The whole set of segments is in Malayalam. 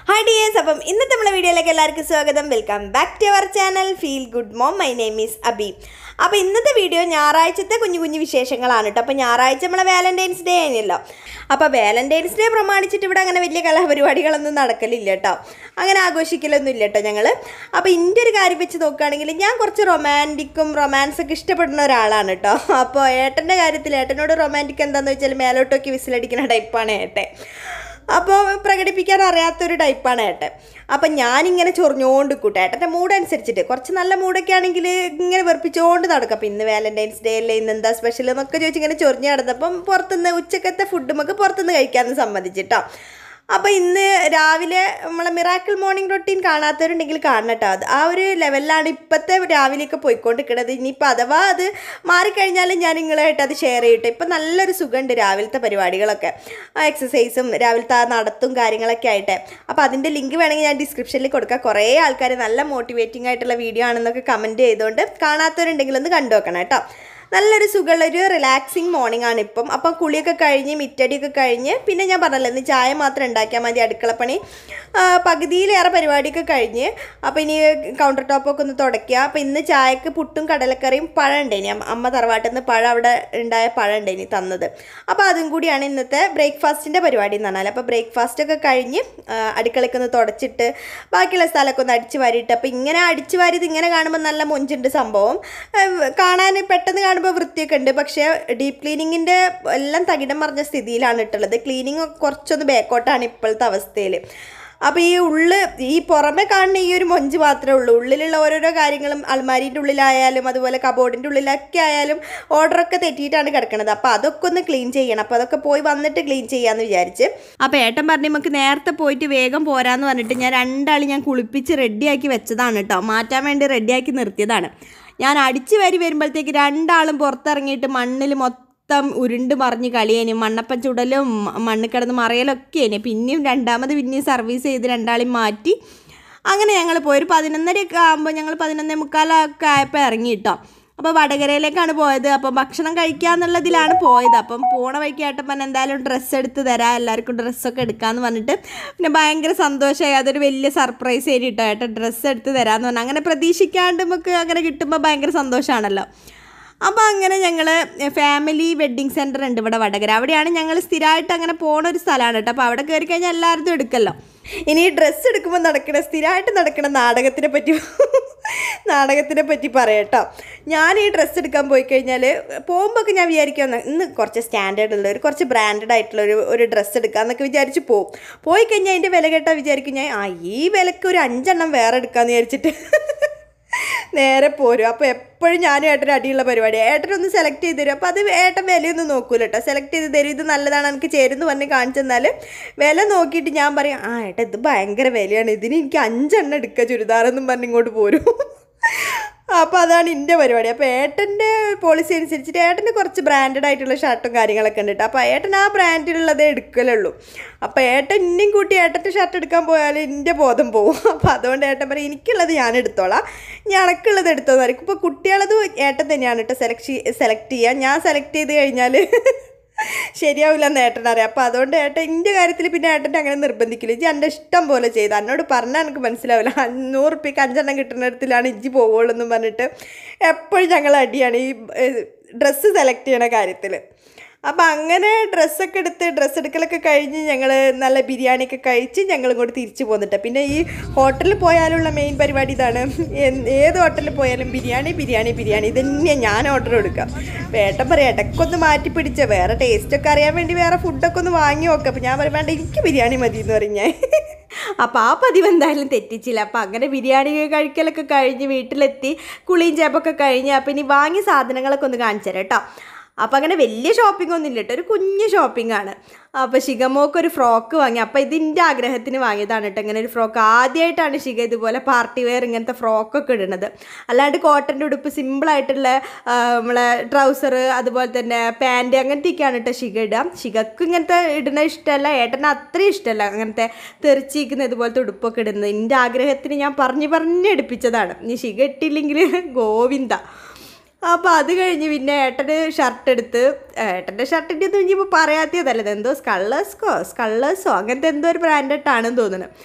ഹായ് ഡിയേഴ്സ് അപ്പം ഇന്നത്തെ നമ്മളെ വീഡിയോയിലേക്ക് എല്ലാവർക്കും സ്വാഗതം welcome back to our channel feel good mom my name is Abi അപ്പോൾ ഇന്നത്തെ വീഡിയോ ഞായറാഴ്ചത്തെ കുഞ്ഞു കുഞ്ഞു വിശേഷങ്ങളാണ് കേട്ടോ അപ്പോൾ ഞായറാഴ്ച നമ്മളെ വാലൻറ്റൈൻസ് ഡേ ആയിരുന്നല്ലോ അപ്പോൾ വാലൻറ്റൈൻസ് ഡേ പ്രമാണിച്ചിട്ട് ഇവിടെ അങ്ങനെ വലിയ കലാപരിപാടികളൊന്നും നടക്കലില്ല കേട്ടോ അങ്ങനെ ആഘോഷിക്കലൊന്നും ഇല്ല കേട്ടോ ഞങ്ങൾ അപ്പോൾ എൻ്റെ ഒരു കാര്യം വെച്ച് നോക്കുകയാണെങ്കിൽ ഞാൻ കുറച്ച് റൊമാൻറ്റിക്കും റൊമാൻസൊക്കെ ഇഷ്ടപ്പെടുന്ന ഒരാളാണ് കേട്ടോ അപ്പോൾ ഏട്ടൻ്റെ കാര്യത്തിൽ ഏട്ടനോട് റൊമാൻറ്റിക് എന്താണെന്ന് വെച്ചാൽ മേലോട്ടൊക്കെ വിസിലടിക്കുന്ന ടൈപ്പാണ് ഏട്ടൻ അപ്പോൾ പ്രകടിപ്പിക്കാൻ അറിയാത്തൊരു ടൈപ്പാണ് ഏട്ടൻ അപ്പം ഞാനിങ്ങനെ ചൊറിഞ്ഞോണ്ട് കൂട്ടെ ഏട്ടൻ്റെ മൂഡ് അനുസരിച്ചിട്ട് കുറച്ച് നല്ല മൂഡൊക്കെ ആണെങ്കിൽ ഇങ്ങനെ വെറുപ്പിച്ചുകൊണ്ട് നടക്കും അപ്പം ഇന്ന് വാലൻറ്റൈൻസ് ഡേ അല്ലേ ഇന്ന് എന്താ സ്പെഷ്യൽ എന്നൊക്കെ ചോദിച്ച് ഇങ്ങനെ ചൊറിഞ്ഞ് നടന്നപ്പം പുറത്തുനിന്ന് ഉച്ചക്കത്തെ ഫുഡ് നമുക്ക് പുറത്തുനിന്ന് കഴിക്കാമെന്ന് സമ്മതിച്ചിട്ടോ അപ്പോൾ ഇന്ന് രാവിലെ നമ്മളെ മിറാക്കിൾ മോർണിംഗ് റൊട്ടീൻ കാണാത്തവരുണ്ടെങ്കിൽ കാണണം കേട്ടോ അത് ആ ഒരു ലെവലിലാണ് ഇപ്പോഴത്തെ രാവിലെയൊക്കെ പോയിക്കൊണ്ടിരിക്കുന്നത് ഇനിയിപ്പോൾ അഥവാ അത് മാറിക്കഴിഞ്ഞാൽ ഞാൻ നിങ്ങളായിട്ട് അത് ഷെയർ ചെയ്യട്ടെ ഇപ്പം നല്ലൊരു സുഖമുണ്ട് രാവിലത്തെ പരിപാടികളൊക്കെ ആ എക്സസൈസും രാവിലത്തെ ആ നടത്തും കാര്യങ്ങളൊക്കെ ആയിട്ട് അപ്പോൾ അതിൻ്റെ ലിങ്ക് വേണമെങ്കിൽ ഞാൻ ഡിസ്ക്രിപ്ഷനിൽ കൊടുക്കാം കുറേ ആൾക്കാർ നല്ല മോട്ടിവേറ്റിംഗ് ആയിട്ടുള്ള വീഡിയോ ആണെന്നൊക്കെ കമൻറ്റ് ചെയ്തുകൊണ്ട് കാണാത്തവരുണ്ടെങ്കിൽ ഒന്ന് കണ്ടു നോക്കണം കേട്ടോ നല്ലൊരു സുഖമുള്ള ഒരു റിലാക്സിങ് മോർണിംഗ് ആണ് ഇപ്പം അപ്പം കുളിയൊക്കെ കഴിഞ്ഞ് മിറ്റടിയൊക്കെ കഴിഞ്ഞ് പിന്നെ ഞാൻ പറഞ്ഞല്ലോ ഇന്ന് ചായ മാത്രം ഉണ്ടാക്കിയാൽ മതി അടുക്കളപ്പണി ആ, പകുതിയിലേറെ പരിപാടിയൊക്കെ കഴിഞ്ഞ് അപ്പോൾ ഇനി കൗണ്ടർ ടോപ്പൊക്കെ ഒന്ന് തുടയ്ക്കുക അപ്പോൾ ഇന്ന് ചായക്ക് പുട്ടും കടലക്കറിയും പഴം ഉണ്ടേനി അമ്മ- അമ്മ തറവാട്ടിൽ നിന്ന് പഴം അവിടെ ഉണ്ടായ പഴം ഉണ്ടേനി തന്നത് അപ്പോൾ അതും കൂടിയാണ് ഇന്നത്തെ ബ്രേക്ക്ഫാസ്റ്റിൻ്റെ പരിപാടി എന്ന് പറഞ്ഞാൽ അപ്പോൾ ബ്രേക്ക്ഫാസ്റ്റ് ഒക്കെ കഴിഞ്ഞ് ആ, അടുക്കളയ്ക്ക് ഒന്ന് തുടച്ചിട്ട് ബാക്കിയുള്ള സ്ഥലമൊക്കെ ഒന്ന് അടിച്ച് വാരിയിട്ട് അപ്പോൾ ഇങ്ങനെ അടിച്ച് വാരിയത് ഇങ്ങനെ കാണുമ്പോൾ നല്ല മൊഞ്ചുണ്ട് സംഭവം ആ, കാണാൻ പെട്ടെന്ന് കാണുമ്പോൾ വൃത്തിയൊക്കെ ഉണ്ട് പക്ഷേ ഡീപ്പ് ക്ലീനിങ്ങിൻ്റെ എല്ലാം തകിടം മറിഞ്ഞ സ്ഥിതിയിലാണ് ഇട്ടുള്ളത് ക്ലീനിങ് കുറച്ചൊന്ന് ബാക്കോട്ടാണ് ഇപ്പോഴത്തെ അവസ്ഥയിൽ അപ്പോൾ ഈ ഉള്ള് ഈ പുറമെ കാണുന്ന ഈ ഒരു മൊഞ്ച് മാത്രമേ ഉള്ളൂ ഉള്ളിലുള്ള ഓരോരോ കാര്യങ്ങളും അൽമാരിൻ്റെ ഉള്ളിലായാലും അതുപോലെ കബോർഡിൻ്റെ ഉള്ളിലൊക്കെ ആയാലും ഓർഡറൊക്കെ തെറ്റിയിട്ടാണ് കിടക്കുന്നത് അപ്പോൾ അതൊക്കെ ഒന്ന് ക്ലീൻ ചെയ്യണം അപ്പോൾ അതൊക്കെ പോയി വന്നിട്ട് ക്ലീൻ ചെയ്യാമെന്ന് വിചാരിച്ച് അപ്പോൾ ഏട്ടൻ പറഞ്ഞു നമുക്ക് നേരത്തെ പോയിട്ട് വേഗം പോരാന്ന് പറഞ്ഞിട്ട് ഞാൻ രണ്ടാൾ ഞാൻ കുളിപ്പിച്ച് റെഡിയാക്കി വെച്ചതാണ് കേട്ടോ മാറ്റാൻ വേണ്ടി റെഡിയാക്കി നിർത്തിയതാണ് ഞാൻ അടിച്ചു വരി വരുമ്പോഴത്തേക്ക് രണ്ടാളും പുറത്തിറങ്ങിയിട്ട് മണ്ണിൽ മൊത്തം ഉരുണ്ട് മറിഞ്ഞ് കളിയേനും മണ്ണപ്പൻ ചുടലും മണ്ണ് കിടന്ന് മറയലൊക്കെ ആയിരുന്നു പിന്നെയും രണ്ടാമത് പിന്നെയും സർവീസ് ചെയ്ത് രണ്ടാളെയും മാറ്റി അങ്ങനെ ഞങ്ങൾ പോയി ഒരു പതിനൊന്നരയൊക്കെ ആകുമ്പോൾ ഞങ്ങൾ പതിനൊന്നേ മുക്കാലൊക്കെ ആയപ്പോൾ ഇറങ്ങി കേട്ടോ അപ്പോൾ വടകരയിലേക്കാണ് പോയത് അപ്പോൾ ഭക്ഷണം കഴിക്കാന്നുള്ളതിലാണ് പോയത് അപ്പം പോണ വഴിക്ക് ഏട്ടൻ പറഞ്ഞ എന്തായാലും ഡ്രസ്സ് എടുത്ത് തരാം എല്ലാവർക്കും ഡ്രസ്സൊക്കെ എടുക്കാമെന്ന് പറഞ്ഞിട്ട് പിന്നെ ഭയങ്കര സന്തോഷമായി അതൊരു വലിയ സർപ്രൈസ് ആയിട്ട് കേട്ടോ ഏട്ടൻ ഡ്രസ്സ് എടുത്ത് തരാമെന്ന് പറഞ്ഞു അങ്ങനെ പ്രതീക്ഷിക്കാണ്ട് നമുക്ക് അങ്ങനെ കിട്ടുമ്പോൾ ഭയങ്കര സന്തോഷമാണല്ലോ അപ്പോൾ അങ്ങനെ ഞങ്ങൾ ഫാമിലി വെഡ്ഡിങ് സെൻറ്റർ ഉണ്ട് ഇവിടെ വടകര അവിടെയാണ് ഞങ്ങൾ സ്ഥിരമായിട്ട് അങ്ങനെ പോണ ഒരു സ്ഥലമാണ് കേട്ടോ അപ്പോൾ അവിടെ കയറി കഴിഞ്ഞാൽ എല്ലായിടത്തും എടുക്കല്ലോ ഇനി ഡ്രസ്സ് എടുക്കുമ്പോൾ നടക്കണ സ്ഥിരമായിട്ട് നടക്കണ നാടകത്തിനെ പറ്റി നാടകത്തിനെ പറ്റി പറയട്ടോ ഞാൻ ഈ ഡ്രസ്സ് എടുക്കാൻ പോയി കഴിഞ്ഞാൽ പോകുമ്പോൾ ഞാൻ വിചാരിക്കും ഇന്ന് കുറച്ച് സ്റ്റാൻഡേർഡ് ഉള്ള ഒരു കുറച്ച് ബ്രാൻഡഡ് ആയിട്ടുള്ള ഒരു ഒരു ഡ്രസ്സ് എടുക്കാമെന്നൊക്കെ വിചാരിച്ച് പോകും പോയി കഴിഞ്ഞാൽ അതിൻ്റെ വില കേട്ടാൽ വിചാരിക്കും ഞാൻ ആ ഈ വിലക്ക് ഒരു അഞ്ചെണ്ണം വേറെ എടുക്കാമെന്ന് വിചാരിച്ചിട്ട് നേരെ പോരും അപ്പോൾ എപ്പോഴും ഞാനും ഏട്ടനും അടിയുള്ള പരിപാടി ഏട്ടനൊന്ന് സെലക്ട് ചെയ്ത് തരും അപ്പോൾ അത് ഏട്ടൻ വിലയൊന്നും നോക്കൂല കേട്ടോ സെലക്ട് ചെയ്ത് തരും ഇത് നല്ലതാണ് എനിക്ക് ചേരുന്നു പറഞ്ഞ് കാണിച്ചു തന്നാൽ വില നോക്കിയിട്ട് ഞാൻ പറയും ആ ഏട്ടാ ഇത് ഭയങ്കര വിലയാണ് ഇതിന് എനിക്ക് അഞ്ചെണ്ണം എടുക്കുക ചുരിദാറെന്നും പറഞ്ഞ് ഇങ്ങോട്ട് പോരും അപ്പോൾ അതാണ് എൻ്റെ പരിപാടി അപ്പോൾ ഏട്ടൻ്റെ പോളിസി അനുസരിച്ചിട്ട് ഏട്ടന് കുറച്ച് ബ്രാൻഡഡ് ആയിട്ടുള്ള ഷർട്ടും കാര്യങ്ങളൊക്കെ ഉണ്ട് കേട്ടോ അപ്പോൾ ഏട്ടൻ ആ ബ്രാൻഡിലുള്ളതേ എടുക്കലുള്ളൂ അപ്പോൾ ഏട്ടൻ ഇന്നെയും കൂട്ടി ഏട്ടൻ്റെ ഷർട്ട് എടുക്കാൻ പോയാൽ എൻ്റെ ബോധം പോകും അപ്പോൾ അതുകൊണ്ട് ഏട്ടൻ പറയും എനിക്കുള്ളത് ഞാൻ എടുത്തോളാം ഞണക്കുള്ളത് എടുത്തോന്ന് പറയും ഇപ്പോൾ കുട്ടികളത് ഏട്ടൻ തന്നെയാണ് കേട്ടോ സെലക്ട് സെലക്ട് ചെയ്യുക ഞാൻ സെലക്ട് ചെയ്ത് കഴിഞ്ഞാൽ ശരിയാവില്ല എന്ന് ഏട്ടൻ അറിയാം അപ്പോൾ അതുകൊണ്ട് ഏട്ടൻ എൻ്റെ കാര്യത്തിൽ പിന്നെ ഏട്ടൻ്റെ അങ്ങനെ നിർബന്ധിക്കില്ല ഇജ്ജ് എൻ്റെ ഇഷ്ടം പോലെ ചെയ്ത് എന്നോട് പറഞ്ഞാൽ എനിക്ക് മനസ്സിലാവില്ല നൂറ് റുപ്യക്ക് അഞ്ചെണ്ണം കിട്ടുന്നിടത്തിലാണ് ഇജ്ജ് പോവുള്ളൂ എന്നും പറഞ്ഞിട്ട് എപ്പോഴും ഞങ്ങൾ അടിയാണ് ഈ ഡ്രസ്സ് സെലക്ട് ചെയ്യണ കാര്യത്തിൽ അപ്പം അങ്ങനെ ഡ്രസ്സൊക്കെ എടുത്ത് ഡ്രസ്സ് എടുക്കലൊക്കെ കഴിഞ്ഞ് ഞങ്ങൾ നല്ല ബിരിയാണിയൊക്കെ കഴിച്ച് ഞങ്ങൾ ഇങ്ങോട്ട് തിരിച്ചു പോന്നിട്ട് പിന്നെ ഈ ഹോട്ടലിൽ പോയാലുള്ള മെയിൻ പരിപാടി ഇതാണ് എന്ത് ഏത് ഹോട്ടലിൽ പോയാലും ബിരിയാണി ബിരിയാണി ബിരിയാണി ഇത് തന്നെയാണ് ഞാൻ ഓർഡർ കൊടുക്കാം വേട്ടം പറയാം ഇടയ്ക്കൊന്ന് മാറ്റി പിടിച്ച വേറെ ടേസ്റ്റൊക്കെ അറിയാൻ വേണ്ടി വേറെ ഫുഡൊക്കെ ഒന്ന് വാങ്ങി നോക്കാം അപ്പം ഞാൻ പറയും വേണ്ട എനിക്ക് ബിരിയാണി മതി എന്ന് പറയും ഞാൻ അപ്പോൾ ആ പതിവ് എന്തായാലും തെറ്റിച്ചില്ല അപ്പം അങ്ങനെ ബിരിയാണി കഴിക്കലൊക്കെ കഴിഞ്ഞ് വീട്ടിലെത്തി കുളിയും ചേപ്പൊക്കെ കഴിഞ്ഞ് അപ്പം ഇനി വാങ്ങിയ സാധനങ്ങളൊക്കെ ഒന്ന് കാണിച്ചു തരാം കേട്ടോ അപ്പം അങ്ങനെ വലിയ ഷോപ്പിംഗ് ഒന്നും ഇല്ല കേട്ടോ ഒരു കുഞ്ഞ് ഷോപ്പിംഗ് ആണ് അപ്പോൾ ശിഖമോക്ക് ഒരു ഫ്രോക്ക് വാങ്ങി അപ്പോൾ ഇതിൻ്റെ ആഗ്രഹത്തിന് വാങ്ങിയതാണ് കേട്ടോ ഇങ്ങനെ ഒരു ഫ്രോക്ക് ആദ്യമായിട്ടാണ് ശിഖ ഇതുപോലെ പാർട്ടി വെയർ ഇങ്ങനത്തെ ഫ്രോക്കൊക്കെ ഇടുന്നത് അല്ലാണ്ട് കോട്ടൻ്റെ ഉടുപ്പ് സിമ്പിളായിട്ടുള്ള ആ, നമ്മളെ ട്രൗസർ അതുപോലെ തന്നെ പാൻറ് അങ്ങനത്തെയൊക്കെയാണ് കേട്ടോ ശിഖ ഇടുക ശിഖക്ക് ഇങ്ങനത്തെ ഇടുന്ന ഇഷ്ടമല്ല ഏട്ടന് അത്രയും ഇഷ്ടമല്ല അങ്ങനത്തെ തെറിച്ചിരിക്കുന്ന ഇതുപോലത്തെ ഉടുപ്പൊക്കെ ഇടുന്നത് എൻ്റെ ആഗ്രഹത്തിന് ഞാൻ പറഞ്ഞ് പറഞ്ഞ് എടുപ്പിച്ചതാണ് ഇനി ശിഖ ഇട്ടില്ലെങ്കിൽ ഗോവിന്ദ അപ്പോൾ അത് കഴിഞ്ഞ് പിന്നെ ഏട്ടന് ഷർട്ട് എടുത്ത് ഏട്ടൻ്റെ ഷർട്ടിൻ്റെ ഒന്നും ഇനിയിപ്പോൾ പറയാത്തതല്ല ഇതെന്തോ സ്കള്ളേഴ്സ്കോ സ്കള്ളേഴ്സോ അങ്ങനത്തെ എന്തോ ഒരു ബ്രാൻഡഡ് ആണെന്ന് തോന്നുന്നു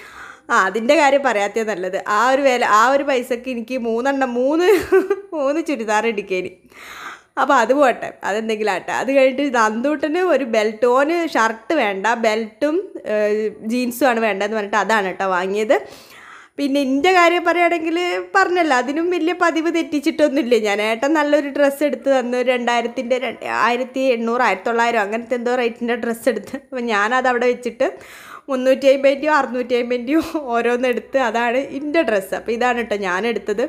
ആ അതിൻ്റെ കാര്യം പറയാത്തേ നല്ലത് ആ ഒരു വില ആ ഒരു പൈസക്ക് എനിക്ക് മൂന്നെണ്ണം മൂന്ന് മൂന്ന് ചുരിദാർ എടുക്കേനി അപ്പോൾ അത് പോട്ടെ അതെന്തെങ്കിലും ആട്ടെ അത് കഴിഞ്ഞിട്ട് നന്ദൂട്ടന് ഒരു ബെൽറ്റ് ഓന് ഷർട്ട് വേണ്ട ബെൽറ്റും ജീൻസും ആണ് വേണ്ടതെന്ന് പറഞ്ഞിട്ട് അതാണ് കേട്ടോ വാങ്ങിയത് പിന്നെ എൻ്റെ കാര്യം പറയുകയാണെങ്കിൽ പറഞ്ഞല്ലോ അതിനും വലിയ പതിവ് തെറ്റിച്ചിട്ടൊന്നുമില്ല ഞാൻ ഏട്ടൻ നല്ലൊരു ഡ്രസ്സ് എടുത്ത് തന്നു ഒരു രണ്ടായിരത്തിൻ്റെ ആയിരത്തി എണ്ണൂറ് ആയിരത്തി തൊള്ളായിരം അങ്ങനത്തെ എന്തോ റേറ്റിൻ്റെ ഡ്രസ്സ് എടുത്ത് അപ്പോൾ ഞാനത് അവിടെ വെച്ചിട്ട് മുന്നൂറ്റി അമ്പതിൻ്റെയോ അറുന്നൂറ്റി അമ്പതിൻ്റെയോ ഓരോന്നെടുത്ത് അതാണ് എൻ്റെ ഡ്രസ്സ് അപ്പോൾ ഇതാണ് കേട്ടോ ഞാൻ എടുത്തത്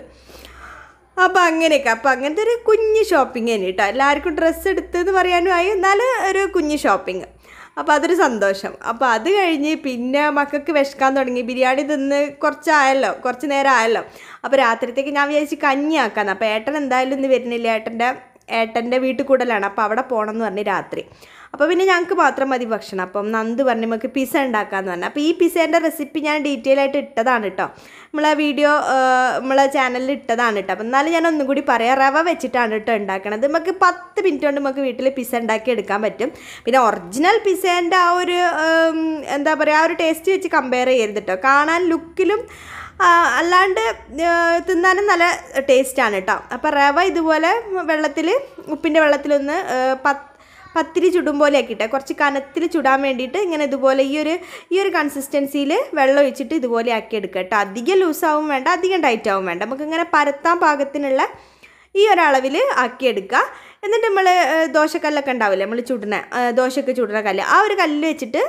അപ്പോൾ അങ്ങനെയൊക്കെ അപ്പോൾ അങ്ങനത്തെ ഒരു കുഞ്ഞ് ഷോപ്പിംഗ് തന്നെ കേട്ടോ എല്ലാവർക്കും ഡ്രസ്സ് എടുത്തെന്ന് പറയാനും ആയി എന്നാലും ഒരു കുഞ്ഞ് ഷോപ്പിംഗ് അപ്പോൾ അതൊരു സന്തോഷം അപ്പോൾ അത് കഴിഞ്ഞ് പിന്നെ മക്കൾക്ക് വിശക്കാൻ തുടങ്ങി ബിരിയാണി തിന്ന് കുറച്ചായല്ലോ കുറച്ച് നേരം ആയല്ലോ അപ്പോൾ രാത്രിത്തേക്ക് ഞാൻ വിചാരിച്ച് കഞ്ഞി ആക്കാന്ന് അപ്പോൾ ഏട്ടൻ എന്തായാലും ഇന്ന് വരുന്നില്ല ഏട്ടൻ്റെ ഏട്ടൻ്റെ വീട്ടിൽ കൂടലാണ് അപ്പോൾ അവിടെ പോകണം എന്ന് പറഞ്ഞ് രാത്രി അപ്പോൾ പിന്നെ ഞങ്ങൾക്ക് മാത്രം മതി ഭക്ഷണം അപ്പം നന്ദ് പറഞ്ഞ് നമുക്ക് പിസ്സ ഉണ്ടാക്കാമെന്ന് പറഞ്ഞു അപ്പോൾ ഈ പിസ്സേൻ്റെ റെസിപ്പി ഞാൻ ഡീറ്റെയിൽ ആയിട്ട് ഇട്ടതാണ് കേട്ടോ നമ്മളെ വീഡിയോ നമ്മളെ ചാനലിൽ ഇട്ടതാണ് കേട്ടോ അപ്പം എന്നാലും ഞാൻ ഒന്നും കൂടി പറയാം റവ വെച്ചിട്ടാണ് കേട്ടോ ഉണ്ടാക്കണത് നമുക്ക് പത്ത് മിനിറ്റ് കൊണ്ട് നമുക്ക് വീട്ടിൽ പിസ്സ ഉണ്ടാക്കി എടുക്കാൻ പറ്റും പിന്നെ ഒറിജിനൽ പിസ്സേൻ്റെ ആ ഒരു ഉം, എന്താ പറയുക ആ ഒരു ടേസ്റ്റ് വെച്ച് കമ്പയർ ചെയ്യരുത് കേട്ടോ കാണാൻ ലുക്കിലും ആ, അല്ലാണ്ട് ആ, തിന്നാനും നല്ല ടേസ്റ്റാണ് കേട്ടോ അപ്പോൾ റവ ഇതുപോലെ വെള്ളത്തിൽ ഉപ്പിൻ്റെ വെള്ളത്തിലൊന്ന് ആ, പത്ത് പത്തിരി ചുടും പോലെ ആക്കിയിട്ട് കുറച്ച് കനത്തിൽ ചുടാൻ വേണ്ടിയിട്ട് ഇങ്ങനെ ഇതുപോലെ ഈ ഒരു ഈ ഒരു കൺസിസ്റ്റൻസിയിൽ വെള്ളം ഒഴിച്ചിട്ട് ഇതുപോലെ ആക്കി എടുക്കുക കേട്ടോ അധികം ലൂസാവും വേണ്ട അധികം ടൈറ്റ് ആവും വേണ്ട നമുക്ക് ഇങ്ങനെ പരത്താൻ പാകത്തിനുള്ള ഈ ഒരളവിൽ ആക്കിയെടുക്കുക എന്നിട്ട് നമ്മൾ ദോശക്കല്ലൊക്കെ ഉണ്ടാവില്ലേ നമ്മൾ ചുടുന്ന ആ, ദോശയൊക്കെ ചുടുന്ന കല്ല് ആ ഒരു കല്ല് വെച്ചിട്ട്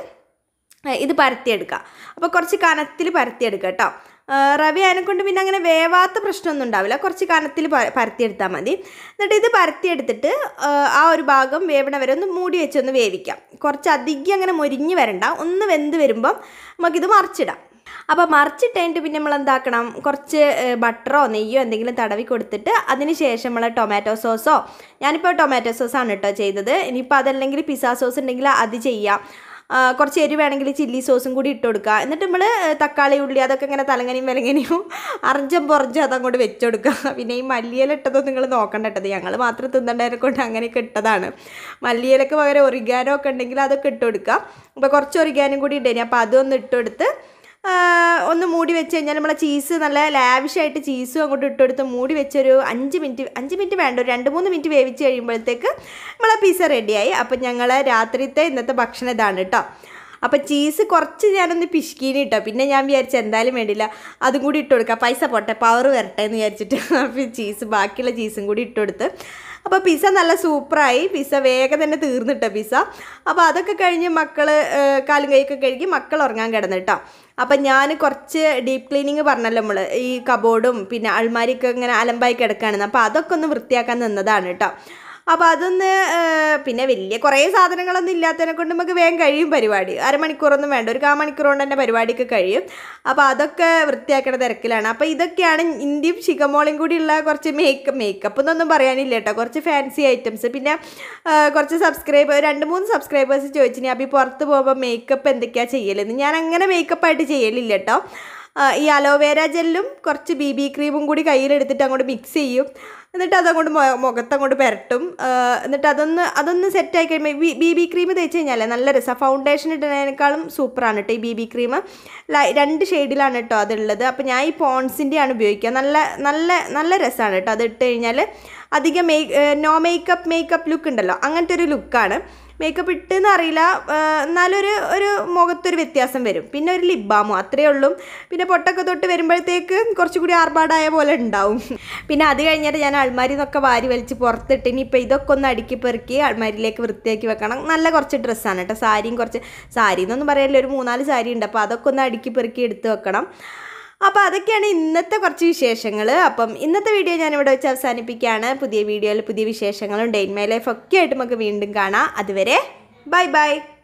ഏ, ഇത് പരത്തിയെടുക്കുക അപ്പോൾ കുറച്ച് കനത്തിൽ പരത്തിയെടുക്കുക കേട്ടോ ആ, റവ അതിനെക്കൊണ്ട് പിന്നെ അങ്ങനെ വേവാത്ത പ്രശ്നമൊന്നും ഉണ്ടാവില്ല കുറച്ച് കനത്തിൽ പ- പരത്തിയെടുത്താൽ മതി എന്നിട്ട് ഇത് പരത്തിയെടുത്തിട്ട് ആ, ആ ഒരു ഭാഗം വേവണ വരെ ഒന്ന് മൂടി വെച്ചൊന്ന് വേവിക്കാം കുറച്ച് അധികം അങ്ങനെ മൊരിഞ്ഞ് വരണ്ട ഒന്ന് വെന്ത് വരുമ്പം നമുക്കിത് മറിച്ചിടാം അപ്പോൾ മറിച്ചിട്ട് കഴിഞ്ഞിട്ട് പിന്നെ നമ്മൾ എന്താക്കണം കുറച്ച് ഏഹ്, ബട്ടറോ നെയ്യോ എന്തെങ്കിലും തടവി കൊടുത്തിട്ട് അതിന് ശേഷം നമ്മൾ ടൊമാറ്റോ സോസോ ഞാനിപ്പോൾ ടൊമാറ്റോ സോസാണ് കേട്ടോ ചെയ്തത് ഇനിയിപ്പോൾ അതല്ലെങ്കിൽ പിസ്സ സോസ് ഉണ്ടെങ്കിൽ അത് ചെയ്യാം ആ, കുറച്ച് എരി വേണമെങ്കിൽ ചില്ലി സോസും കൂടി ഇട്ട് കൊടുക്കുക എന്നിട്ട് നമ്മൾ തക്കാളി ഉള്ളി അതൊക്കെ ഇങ്ങനെ തലങ്ങനെയും വിലങ്ങനെയും അറഞ്ചം പൊറഞ്ചും അതങ്ങോട്ട് വെച്ച് കൊടുക്കുക പിന്നെ ഈ മല്ലിയില ഇട്ടതൊന്നും നിങ്ങൾ നോക്കണ്ട ഇട്ടത് ഞങ്ങൾ മാത്രം തിന്നണ്ടതിനെ കൊണ്ട് അങ്ങനെയൊക്കെ ഇട്ടതാണ് മല്ലിയിലക്ക് പകരം ഒറിഗാനോ ഒക്കെ ഉണ്ടെങ്കിൽ അതൊക്കെ ഇട്ട് കൊടുക്കുക അപ്പോൾ കുറച്ച് ഒറിഗാനും കൂടി ഇട്ടേനി അപ്പോൾ അതൊന്ന് ഇട്ട് കൊടുത്ത് ആ, ഒന്ന് മൂടി വെച്ച് കഴിഞ്ഞാൽ നമ്മളെ ചീസ് നല്ല ലാവിഷായിട്ട് ചീസും അങ്ങോട്ട് ഇട്ടെടുത്ത് മൂടി വെച്ചൊരു അഞ്ച് മിനിറ്റ് അഞ്ച് മിനിറ്റ് വേണ്ട ഒരു രണ്ട് മൂന്ന് മിനിറ്റ് വേവിച്ച് കഴിയുമ്പോഴത്തേക്ക് നമ്മളെ പിസ്സ റെഡിയായി അപ്പം ഞങ്ങൾ രാത്രിത്തെ ഇന്നത്തെ ഭക്ഷണം ഇതാണ് കേട്ടോ അപ്പം ചീസ് കുറച്ച് ഞാനൊന്ന് പിശുക്കീനി കേട്ടോ പിന്നെ ഞാൻ വിചാരിച്ചു എന്തായാലും വേണ്ടില്ല അതും കൂടി ഇട്ട് കൊടുക്കാം പൈസ പോട്ടെ പവർ വരട്ടെ എന്ന് വിചാരിച്ചിട്ട് അപ്പം ചീസ് ബാക്കിയുള്ള ചീസും കൂടി ഇട്ട് കൊടുത്ത് അപ്പോൾ പിസ്സ നല്ല സൂപ്പറായി പിസ്സ വേഗം തന്നെ തീർന്നിട്ടോ പിസ്സ അപ്പോൾ അതൊക്കെ കഴിഞ്ഞ് മക്കൾ കാലും കൈയൊക്കെ കഴുകി മക്കൾ ഉറങ്ങാൻ കിടന്നു കേട്ടോ അപ്പം ഞാൻ കുറച്ച് ഡീപ്പ് ക്ലീനിങ് പറഞ്ഞല്ലോ നമ്മൾ ഈ കബോർഡും പിന്നെ അൾമാരിയൊക്കെ ഇങ്ങനെ അലമ്പായി കിടക്കുകയാണെന്ന് അപ്പോൾ അതൊക്കെ ഒന്ന് വൃത്തിയാക്കാൻ നിന്നതാണ് കേട്ടോ അപ്പോൾ അതൊന്ന് ആ, പിന്നെ വലിയ കുറേ സാധനങ്ങളൊന്നും ഇല്ലാത്തതിനെ കൊണ്ട് നമുക്ക് വേഗം കഴിയും പരിപാടി അരമണിക്കൂറൊന്നും വേണ്ട ഒരു കാ മണിക്കൂർ കൊണ്ട് തന്നെ പരിപാടിയൊക്കെ കഴിയും അപ്പോൾ അതൊക്കെ വൃത്തിയാക്കണ തിരക്കിലാണ് അപ്പോൾ ഇതൊക്കെയാണ് ഇന്ത്യയും ശിഖമോളയും കൂടിയുള്ള കുറച്ച് മേക്കപ്പ് മേക്കപ്പ് എന്നൊന്നും പറയാനില്ല കേട്ടോ കുറച്ച് ഫാൻസി ഐറ്റംസ് പിന്നെ ആ, കുറച്ച് സബ്സ്ക്രൈബർ രണ്ട് മൂന്ന് സബ്സ്ക്രൈബേഴ്സ് ചോദിച്ചിനി അപ്പോൾ ഈ പുറത്ത് പോകുമ്പോൾ മേക്കപ്പ് എന്തൊക്കെയാണ് ചെയ്യലെന്ന് ഞാൻ അങ്ങനെ മേക്കപ്പായിട്ട് ചെയ്യലില്ല കേട്ടോ ആ, ഈ അലോവേര ജെല്ലും കുറച്ച് ബി ബി ക്രീമും കൂടി കയ്യിലെടുത്തിട്ട് അങ്ങോട്ട് മിക്സ് ചെയ്യും എന്നിട്ട് അതങ്ങോട്ട് മൊ- മുഖത്തങ്ങോട്ട് പുരട്ടും ആ, എന്നിട്ട് അതൊന്ന് അതൊന്ന് സെറ്റായി കഴിയുമ്പോൾ ബി ബി ക്രീം തേച്ച് കഴിഞ്ഞാൽ നല്ല രസമാണ് ഫൗണ്ടേഷൻ ഇടുന്നതിനേക്കാളും സൂപ്പറാണ് കേട്ടോ ഈ ബി ബി ക്രീം രണ്ട് ഷെയ്ഡിലാണ് കേട്ടോ അതുള്ളത് അപ്പോൾ ഞാൻ ഈ പോൺസിൻ്റെ ആണ് ഉപയോഗിക്കുക നല്ല നല്ല നല്ല രസമാണ് കേട്ടോ അത് ഇട്ട് കഴിഞ്ഞാൽ അധികം make no makeup makeup look ഉണ്ടല്ലോ അങ്ങനത്തെ ഒരു ലുക്കാണ് മേക്കപ്പ് ഇട്ടെന്ന് അറിയില്ല ആ, എന്നാലും ഒരു ഒരു മുഖത്തൊരു വ്യത്യാസം വരും പിന്നെ ഒരു ലിപ് ബാമും അത്രയേ ഉള്ളൂ പിന്നെ പൊട്ടൊക്കെ തൊട്ട് വരുമ്പോഴത്തേക്ക് കുറച്ചുകൂടി ആർഭാടായ പോലെ ഉണ്ടാവും പിന്നെ അത് കഴിഞ്ഞിട്ട് ഞാൻ അൾമാരി നിന്നൊക്കെ വാരി വലിച്ച് പുറത്തിട്ട് ഇനിയിപ്പോൾ ഇതൊക്കെ ഒന്ന് അടുക്കി പെറുക്കി അൾമാരിയിലേക്ക് വൃത്തിയാക്കി വെക്കണം നല്ല കുറച്ച് ഡ്രസ്സാണ് കേട്ടോ സാരിയും കുറച്ച് സാരി എന്നൊന്നും പറയല്ല ഒരു മൂന്നാല് സാരി ഉണ്ട് അപ്പോൾ അതൊക്കെ ഒന്ന് അടുക്കി പെറുക്കി എടുത്ത് വെക്കണം അപ്പോൾ അതൊക്കെയാണ് ഇന്നത്തെ കുറച്ച് വിശേഷങ്ങൾ അപ്പം ഇന്നത്തെ വീഡിയോ ഞാൻ ഇവിടെ വെച്ച് അവസാനിപ്പിക്കുകയാണ് പുതിയ വീഡിയോയിൽ പുതിയ വിശേഷങ്ങളും ഡെയിൻ മൈ ലൈഫ് ഒക്കെ ആയിട്ട് നമുക്ക് വീണ്ടും കാണാം അതുവരെ ബൈ ബൈ